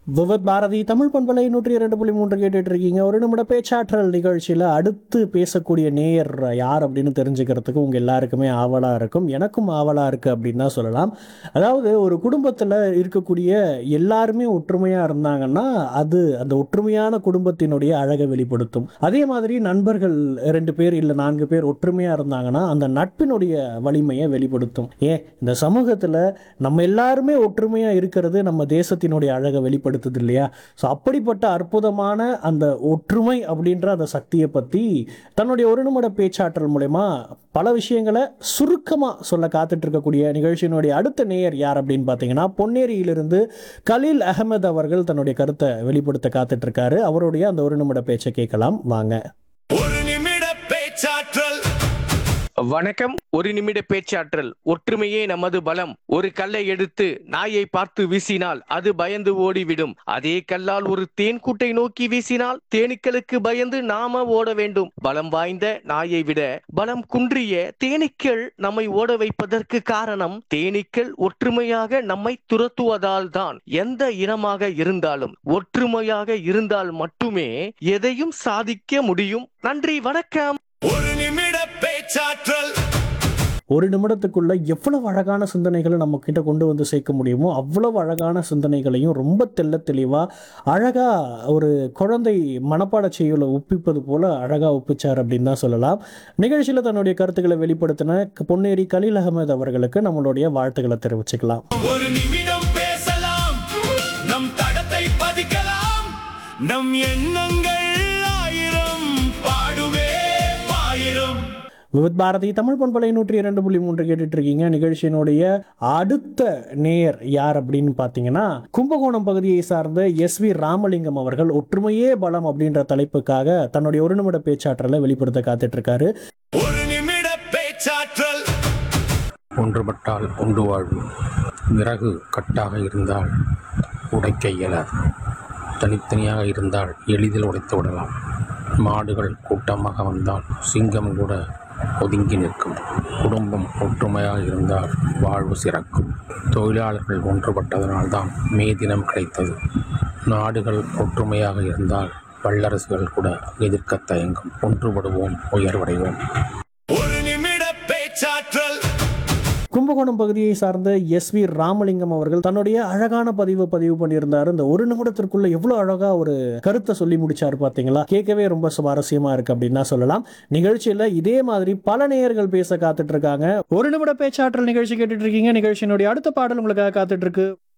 விவத் பாரதி தமிழ் பண்பலை நூற்றி இரண்டு புள்ளி மூன்று கேட்டுட்டு இருக்கீங்க ஒரு நிமிட பேச்சாற்றல் நிகழ்ச்சியில் அடுத்து பேசக்கூடிய நேயர் யார் அப்படின்னு தெரிஞ்சுக்கிறதுக்கு உங்கள் எல்லாருக்குமே ஆவலாக இருக்கும் எனக்கும் ஆவலாக இருக்குது அப்படின்னு தான் சொல்லலாம் அதாவது ஒரு குடும்பத்தில் இருக்கக்கூடிய எல்லாருமே ஒற்றுமையாக இருந்தாங்கன்னா அது அந்த ஒற்றுமையான குடும்பத்தினுடைய அழகை வெளிப்படுத்தும் அதே மாதிரி நண்பர்கள் ரெண்டு பேர் இல்லை நான்கு பேர் ஒற்றுமையாக இருந்தாங்கன்னா அந்த நட்பினுடைய வலிமையை வெளிப்படுத்தும் ஏன் இந்த சமூகத்தில் நம்ம எல்லாருமே ஒற்றுமையாக இருக்கிறது நம்ம தேசத்தினுடைய அழகை வெளிப்படுத்துது இல்லையா ஸோ அப்படிப்பட்ட அற்புதமான அந்த ஒற்றுமை அப்படின்ற அந்த சக்தியை பற்றி தன்னுடைய ஒரு நிமிட பேச்சாற்றல் மூலயமா பல விஷயங்களை சுருக்கமாக சொல்ல காத்துட்டு இருக்கக்கூடிய நிகழ்ச்சியினுடைய அடுத்த நேயர் யார் அப்படின்னு பார்த்தீங்கன்னா பொன்னேரியிலிருந்து கலீல் அகமது அவர்கள் தன்னுடைய கருத்தை வெளிப்படுத்த காத்துட்டு இருக்காரு அவருடைய அந்த ஒரு நிமிட பேச்சை கேட்கலாம் வாங்க ஒரு நிமிட பேச்சாற்றல் வணக்கம் ஒரு நிமிட பேச்சாற்றல் ஒற்றுமையே நமது பலம் ஒரு கல்லை எடுத்து நாயை பார்த்து வீசினால் அது பயந்து ஓடிவிடும் அதே கல்லால் ஒரு தேன் கூட்டை நோக்கி வீசினால் தேனீக்களுக்கு பயந்து நாம ஓட வேண்டும் பலம் வாய்ந்த நாயை விட பலம் குன்றிய தேனீக்கள் நம்மை ஓட வைப்பதற்கு காரணம் தேனீக்கள் ஒற்றுமையாக நம்மை துரத்துவதால் தான் எந்த இனமாக இருந்தாலும் ஒற்றுமையாக இருந்தால் மட்டுமே எதையும் சாதிக்க முடியும் நன்றி வணக்கம் ஒரு நிமிட பேச்சாற்றல் ஒரு நிமிடத்துக்குள்ள எவ்வளவு அழகான சிந்தனைகளை நம்ம கிட்ட கொண்டு வந்து சேர்க்க முடியுமோ அவ்வளவு அழகான சிந்தனைகளையும் ரொம்ப தெள்ள தெளிவா அழகா ஒரு குழந்தை மனப்பாட செய்யுளை ஒப்பிப்பது போல அழகா ஒப்பிச்சார் அப்படின்னு தான் சொல்லலாம் நிகழ்ச்சியில் தன்னுடைய கருத்துக்களை வெளிப்படுத்தின பொன்னேரி கலீல் அகமது அவர்களுக்கு நம்மளுடைய வாழ்த்துக்களை தெரிவிச்சுக்கலாம் ஒரு நிமிடம் பேசலாம் நம் தடத்தை பதிக்கலாம் நம் எண்ணங்கள் ஆயிரம் பாடுவே பாயிரம் விவித் பாரதி தமிழ் பண்பலை நூற்றி இரண்டு புள்ளி மூன்று கேட்டுட்டு இருக்கீங்க நிகழ்ச்சியினுடைய அடுத்த நேயர் யார் அப்படின்னு பார்த்தீங்கன்னா கும்பகோணம் பகுதியை சார்ந்த எஸ் வி ராமலிங்கம் அவர்கள் ஒற்றுமையே பலம் அப்படின்ற தலைப்புக்காக தன்னுடைய ஒரு நிமிட பேச்சாற்றலை வெளிப்படுத்த காத்துட்டு இருக்காரு ஒரு நிமிட பேச்சாற்றல் ஒன்றுபட்டால் உண்டு வாழ்வு விறகு கட்டாக இருந்தால் உடைக்க இயலாது தனித்தனியாக இருந்தால் எளிதில் உடைத்து விடலாம் மாடுகள் கூட்டமாக வந்தால் சிங்கம் கூட ஒதுங்கி நிற்கும் குடும்பம் ஒற்றுமையாக இருந்தால் வாழ்வு சிறக்கும் தொழிலாளர்கள் ஒன்றுபட்டதனால்தான் மே தினம் கிடைத்தது நாடுகள் ஒற்றுமையாக இருந்தால் வல்லரசுகள் கூட எதிர்க்கத் தயங்கும் ஒன்றுபடுவோம் உயர்வடைவோம் ஒரு நிமிட பேச்சாற்றல் கும்பகோணம் பகுதியை சார்ந்த எஸ் வி ராமலிங்கம் அவர்கள் தன்னுடைய அழகான பதிவு பதிவு பண்ணியிருந்தார் இந்த ஒரு நிமிடத்திற்குள்ள எவ்வளவு அழகா ஒரு கருத்தை சொல்லி முடிச்சாரு பாத்தீங்களா கேட்கவே ரொம்ப சுவாரஸ்யமா இருக்கு அப்படின்னு தான் சொல்லலாம் நிகழ்ச்சியில இதே மாதிரி பல நேயர்கள் பேச காத்துட்டு இருக்காங்க ஒரு நிமிட பேச்சாற்றல் நிகழ்ச்சி கேட்டுட்டு இருக்கீங்க நிகழ்ச்சியினுடைய அடுத்த பாடல் உங்களுக்காக காத்துட்டு இருக்கு